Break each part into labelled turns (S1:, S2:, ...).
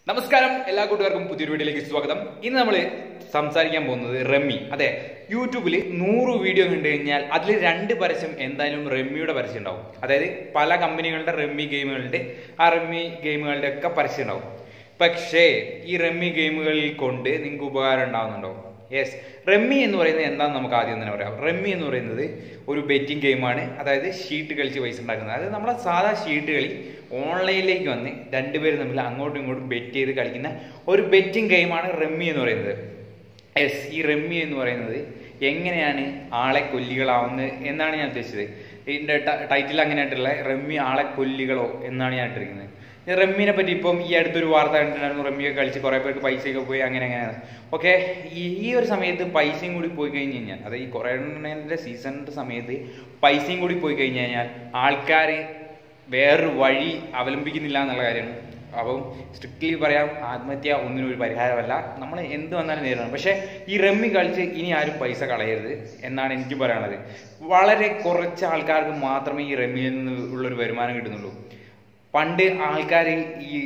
S1: നമസ്കാരം എല്ലാ കൂട്ടുകാർക്കും പുതിയൊരു വീഡിയോയിലേക്ക് സ്വാഗതം ഇന്ന് നമ്മൾ സംസാരിക്കാൻ പോകുന്നത് റമ്മി അതെ യൂട്യൂബിൽ നൂറ് വീഡിയോ കണ്ടു കഴിഞ്ഞാൽ അതിൽ രണ്ട് പരസ്യം എന്തായാലും റമ്മിയുടെ പരസ്യം ഉണ്ടാവും അതായത് പല കമ്പനികളുടെ റമ്മി ഗെയിമുകളുടെ ആ റമ്മി ഗെയിമുകളുടെ ഒക്കെ പരസ്യം ഉണ്ടാവും പക്ഷേ ഈ റമ്മി ഗെയിമുകളിൽ കൊണ്ട് നിങ്ങൾക്ക് ഉപകാരം ഉണ്ടാവുന്നുണ്ടോ യെസ് റമ്മി എന്ന് പറയുന്നത് എന്താണെന്ന് നമുക്ക് ആദ്യം തന്നെ പറയാം റമ്മി എന്ന് പറയുന്നത് ഒരു ബെറ്റിംഗ് ഗെയിമാണ് അതായത് ഷീട്ട് കളിച്ച് പൈസ ഉണ്ടാക്കുന്നത് അതായത് നമ്മളെ സാധാ ഷീട്ട് കളി ഓൺലൈനിലേക്ക് വന്ന് രണ്ടുപേരും തമ്മിൽ അങ്ങോട്ടും ഇങ്ങോട്ടും ബെറ്റ് ചെയ്ത് കളിക്കുന്ന ഒരു ബെറ്റിംഗ് ഗെയിമാണ് റമ്മി എന്ന് പറയുന്നത് യെസ് ഈ റമ്മി എന്ന് പറയുന്നത് എങ്ങനെയാണ് ആളെ കൊല്ലികളാവുന്നത് എന്നാണ് ഞാൻ ഉദ്ദേശിച്ചത് ഇതിൻ്റെ ടൈറ്റിൽ അങ്ങനെയായിട്ടുള്ള റമ്മി ആളെ കൊല്ലികളോ എന്നാണ് ഞാൻ ഇട്ടിരിക്കുന്നത് ഈ റമ്മിനെ പറ്റി ഇപ്പം ഈ അടുത്തൊരു വാർത്ത കണ്ടിട്ടുണ്ടായിരുന്നു റമ്മിയൊക്കെ കളിച്ച് കുറേ പേർക്ക് പൈസയൊക്കെ പോയി അങ്ങനെ അങ്ങനെ ഓക്കെ ഈ ഈ ഒരു സമയത്ത് പൈസയും കൂടി പോയി കഴിഞ്ഞ് കഴിഞ്ഞാൽ അതായത് ഈ കൊറോണയുടെ സീസണിൻ്റെ സമയത്ത് പൈസയും കൂടി പോയി കഴിഞ്ഞ് കഴിഞ്ഞാൽ ആൾക്കാർ വേറൊരു വഴി അവലംബിക്കുന്നില്ല എന്നുള്ള കാര്യമാണ് അപ്പം സ്ട്രിക്ട്ലി പറയാം ആത്മഹത്യ ഒന്നിനും ഒരു പരിഹാരമല്ല നമ്മൾ എന്ത് വന്നാലും നേരിടണം പക്ഷേ ഈ റമ്മി കളിച്ച് ഇനി ആരും പൈസ കളയരുത് എന്നാണ് എനിക്ക് പറയാനുള്ളത് വളരെ കുറച്ച് ആൾക്കാർക്ക് മാത്രമേ ഈ റമ്മിയിൽ നിന്ന് ഉള്ളൊരു വരുമാനം കിട്ടുന്നുള്ളൂ പണ്ട് ആൾക്കാർ ഈ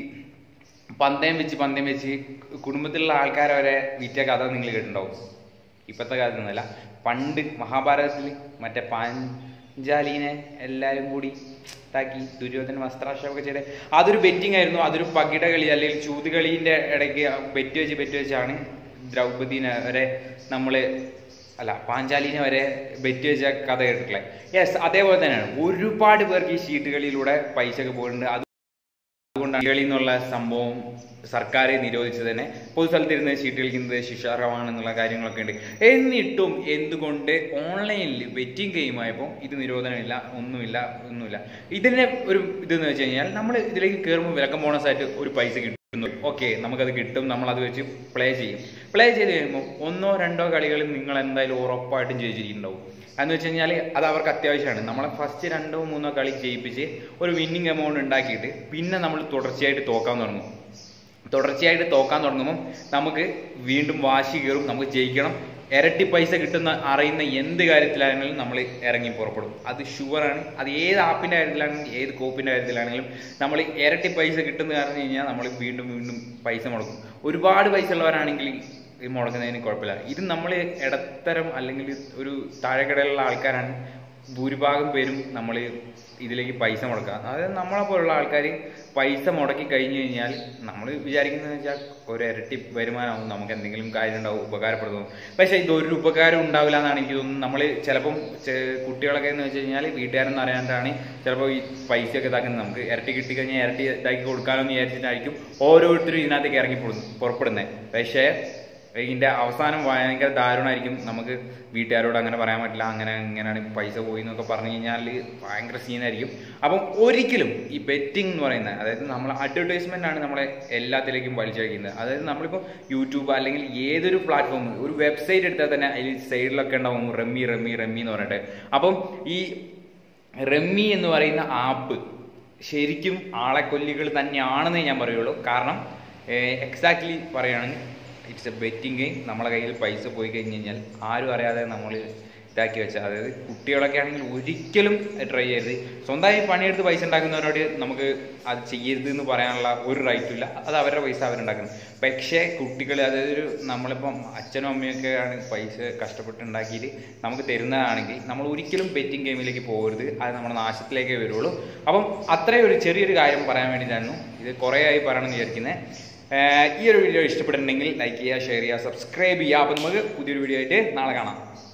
S1: പന്തയം വെച്ച് പന്തയം വെച്ച് കുടുംബത്തിലുള്ള ആൾക്കാരെ വരെ വിറ്റ കഥ നിങ്ങൾ കേട്ടിട്ടുണ്ടാവും ഇപ്പോഴത്തെ കാലത്തൊന്നുമല്ല പണ്ട് മഹാഭാരതത്തിൽ മറ്റേ പാഞ്ചാലീനെ എല്ലാവരും കൂടി ഇതാക്കി ദുര്യോധന വസ്ത്രാക്ഷമൊക്കെ ചെയ്ത് അതൊരു ബെറ്റിംഗ് ആയിരുന്നു അതൊരു പകിട കളി അല്ലെങ്കിൽ ചൂതുകളീൻ്റെ ഇടയ്ക്ക് ബെറ്റ് വെച്ച് ബെറ്റ് വെച്ചാണ് ദ്രൗപദീനെ വരെ നമ്മൾ അല്ല പാഞ്ചാലിനെ വരെ ബെറ്റ് വെച്ച കഥ കേട്ടിട്ടില്ലേ യെസ് അതേപോലെ തന്നെയാണ് ഒരുപാട് പേർക്ക് ഈ ഷീട്ട് കളിയിലൂടെ പൈസ ഒക്കെ പോയിട്ടുണ്ട് അത് അതുകൊണ്ടാണ് കളി എന്നുള്ള സംഭവം സർക്കാർ നിരോധിച്ചത് തന്നെ പൊതുസ്ഥലത്തിരുന്ന് ചീട്ട് കളിക്കുന്നത് ശിക്ഷാർഹമാണെന്നുള്ള കാര്യങ്ങളൊക്കെ ഉണ്ട് എന്നിട്ടും എന്തുകൊണ്ട് ഓൺലൈനിൽ ബെറ്റിംഗ് ഗെയിമായപ്പോൾ ഇത് നിരോധനമില്ല ഒന്നുമില്ല ഒന്നുമില്ല ഇതിന്റെ ഒരു ഇതെന്ന് വെച്ച് കഴിഞ്ഞാൽ നമ്മൾ ഇതിലേക്ക് കയറുമ്പോൾ വിലക്കം ബോണസായിട്ട് ഒരു പൈസ കിട്ടുന്നു ഓക്കെ നമുക്കത് കിട്ടും നമ്മൾ അത് വെച്ച് പ്ലേ ചെയ്യും പ്ലേ ചെയ്ത് കഴിയുമ്പോൾ ഒന്നോ രണ്ടോ കളികളിൽ നിങ്ങൾ എന്തായാലും ഉറപ്പായിട്ടും ജയിച്ചിട്ടുണ്ടാവും എന്ന് വെച്ച് കഴിഞ്ഞാൽ അത് അവർക്ക് അത്യാവശ്യമാണ് നമ്മളെ ഫസ്റ്റ് രണ്ടോ മൂന്നോ കളി ജയിപ്പിച്ച് ഒരു വിന്നിങ് എമൗണ്ട് ഉണ്ടാക്കിയിട്ട് പിന്നെ നമ്മൾ തുടർച്ചയായിട്ട് തോക്കാൻ തുടങ്ങും തുടർച്ചയായിട്ട് തോക്കാൻ തുടങ്ങുമ്പോൾ നമുക്ക് വീണ്ടും വാശി കയറും നമുക്ക് ജയിക്കണം ഇരട്ടി പൈസ കിട്ടുന്ന അറിയുന്ന എന്ത് കാര്യത്തിലാണെങ്കിലും നമ്മൾ ഇറങ്ങി പുറപ്പെടും അത് ഷുവറാണ് അത് ഏത് ആപ്പിൻ്റെ കാര്യത്തിലാണെങ്കിലും ഏത് കോപ്പിൻ്റെ കാര്യത്തിലാണെങ്കിലും നമ്മൾ ഇരട്ടി പൈസ കിട്ടുന്ന കാരണം കഴിഞ്ഞാൽ നമ്മൾ വീണ്ടും വീണ്ടും പൈസ മുടക്കും ഒരുപാട് പൈസ ഉള്ളവരാണെങ്കിൽ ഇത് മുടക്കുന്നതിന് കുഴപ്പമില്ല ഇത് നമ്മൾ ഇടത്തരം അല്ലെങ്കിൽ ഒരു താഴെക്കടയിലുള്ള ആൾക്കാരാണ് ഭൂരിഭാഗം പേരും നമ്മൾ ഇതിലേക്ക് പൈസ മുടക്കുക അതായത് നമ്മളെ പോലുള്ള ആൾക്കാർ പൈസ മുടക്കി കഴിഞ്ഞു കഴിഞ്ഞാൽ നമ്മൾ വിചാരിക്കുന്നത് വെച്ചാൽ ഒരു ഇരട്ടി വരുമാനമാവും നമുക്ക് എന്തെങ്കിലും കാര്യം ഉണ്ടാവും ഉപകാരപ്പെടുന്നു പക്ഷേ ഇതൊരു ഉപകാരം ഉണ്ടാവില്ല എന്നാണ് എനിക്ക് തോന്നുന്നത് നമ്മൾ ചിലപ്പം കുട്ടികളൊക്കെ എന്ന് വെച്ച് കഴിഞ്ഞാൽ വീട്ടുകാരെന്ന് അറിയാണ്ടാണ് ചിലപ്പോൾ ഈ പൈസയൊക്കെ ഇതാക്കുന്നത് നമുക്ക് ഇരട്ടി കിട്ടിക്കഴിഞ്ഞാൽ ഇരട്ടി ഇതാക്കി കൊടുക്കാമല്ലോ എന്ന് വിചാരിച്ചിട്ടായിരിക്കും ഓരോരുത്തരും ഇതിനകത്തേക്ക് ഇറങ്ങി പുറപ്പെടുന്നത് പക്ഷേ ഇതിൻ്റെ അവസാനം ഭയങ്കര ദാരുണമായിരിക്കും നമുക്ക് വീട്ടുകാരോട് അങ്ങനെ പറയാൻ പറ്റില്ല അങ്ങനെ ഇങ്ങനെയാണ് പൈസ പോയി എന്നൊക്കെ പറഞ്ഞു കഴിഞ്ഞാൽ ഭയങ്കര സീനായിരിക്കും അപ്പം ഒരിക്കലും ഈ ബെറ്റിംഗ് എന്ന് പറയുന്നത് അതായത് നമ്മൾ അഡ്വർടൈസ്മെൻ്റ് ആണ് നമ്മളെ എല്ലാത്തിലേക്കും വലിച്ചഴിക്കുന്നത് അതായത് നമ്മളിപ്പോൾ യൂട്യൂബ് അല്ലെങ്കിൽ ഏതൊരു പ്ലാറ്റ്ഫോം ഒരു വെബ്സൈറ്റ് എടുത്താൽ തന്നെ അതിൽ സൈഡിലൊക്കെ ഉണ്ടാവും റമ്മി റമ്മി റമ്മി എന്ന് പറഞ്ഞിട്ട് അപ്പം ഈ റമ്മി എന്ന് പറയുന്ന ആപ്പ് ശരിക്കും ആളെക്കൊല്ലികൾ തന്നെയാണെന്നേ ഞാൻ പറയുള്ളൂ കാരണം എക്സാക്ട്ലി പറയുകയാണെങ്കിൽ ഇറ്റ്സ് എ ബെറ്റിംഗ് ഗെയിം നമ്മളെ കയ്യിൽ പൈസ പോയി കഴിഞ്ഞ് കഴിഞ്ഞാൽ ആരും അറിയാതെ നമ്മൾ ഇതാക്കി വെച്ചാൽ അതായത് കുട്ടികളൊക്കെ ആണെങ്കിൽ ഒരിക്കലും ട്രൈ ചെയ്യരുത് സ്വന്തമായി പണിയെടുത്ത് പൈസ ഉണ്ടാക്കുന്നവരോട് നമുക്ക് അത് ചെയ്യരുത് എന്ന് പറയാനുള്ള ഒരു റൈറ്റും ഇല്ല അത് അവരുടെ പൈസ അവരുണ്ടാക്കുന്നത് പക്ഷേ കുട്ടികൾ അതായത് ഒരു നമ്മളിപ്പം അച്ഛനും അമ്മയൊക്കെ ആണ് പൈസ കഷ്ടപ്പെട്ട് ഉണ്ടാക്കിയിട്ട് നമുക്ക് തരുന്നതാണെങ്കിൽ നമ്മൾ ഒരിക്കലും ബെറ്റിംഗ് ഗെയിമിലേക്ക് പോകരുത് അത് നമ്മുടെ നാശത്തിലേക്കേ വരുള്ളൂ അപ്പം അത്രയും ഒരു ചെറിയൊരു കാര്യം പറയാൻ വേണ്ടിയിട്ടായിരുന്നു ഇത് കുറേ ആയി പറയണമെന്ന് വിചാരിക്കുന്നത് ഈ ഒരു വീഡിയോ ഇഷ്ടപ്പെട്ടിട്ടുണ്ടെങ്കിൽ ലൈക്ക് ചെയ്യുക ഷെയർ ചെയ്യുക സബ്സ്ക്രൈബ് ചെയ്യുക അപ്പം നമുക്ക് പുതിയൊരു വീഡിയോ ആയിട്ട് നാളെ കാണാം